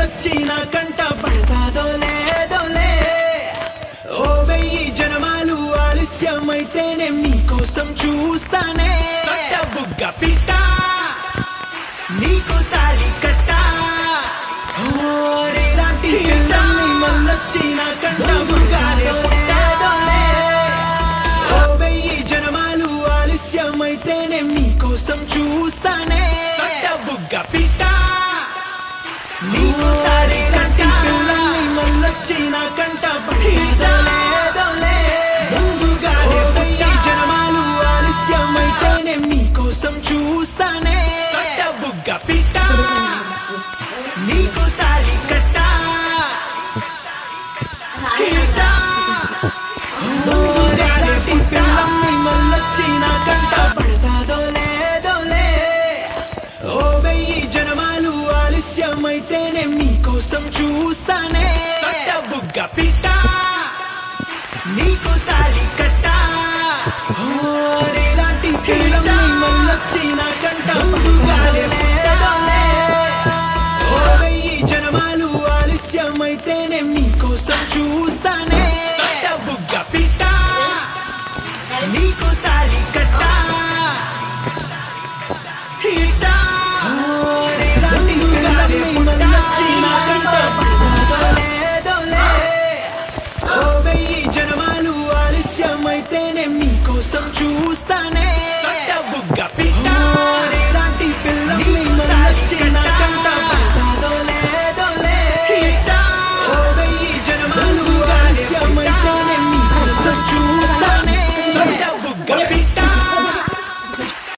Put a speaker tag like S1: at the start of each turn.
S1: మళ్ళొచ్చి నా కంట పడతాదో లేదోలే ఓ వెయ్యి జనమాలు ఆలస్యమైతేనే మీకోసం చూస్తానే సొట్ట బుగ్గ పిట్ట నీకు తాళి కట్ట ఓ నీలాంటి పిల్లని మళ్ళొచ్చి నా కంట బుగ్గానే పుట్టాదోలే ఓ వెయ్యి జనమాలు ఆలస్యమైతేనే మీకోసం చూస్తానే సొట్ట బుగ్గ పిట్ట నీకు తాడి కంటి పిల్లల్ని మళ్ళొచ్చి నా కంట పడేదోలే ముందుగా వెయ్యి జనమాలు ఆలస్యమైతేనే మీకోసం చూస్తానే సొట్ట బుగ్గ పిట్ట నీకు తాడి కట్ట పిట్ట ముందుగాటి పిల్లల్ని మళ్ళొచ్చి నా కంట పడతాదో లేదోలే ఓ వెయ్యి జనమాలు ఆలస్యమైతేనే మీకోసం చూస్తానే సొట్ట బుగ్గ పిట్ట నీకు తాళి కట్ట ఓ నీలాంటి పిల్లని మళ్ళొచ్చి నా కంట ముందు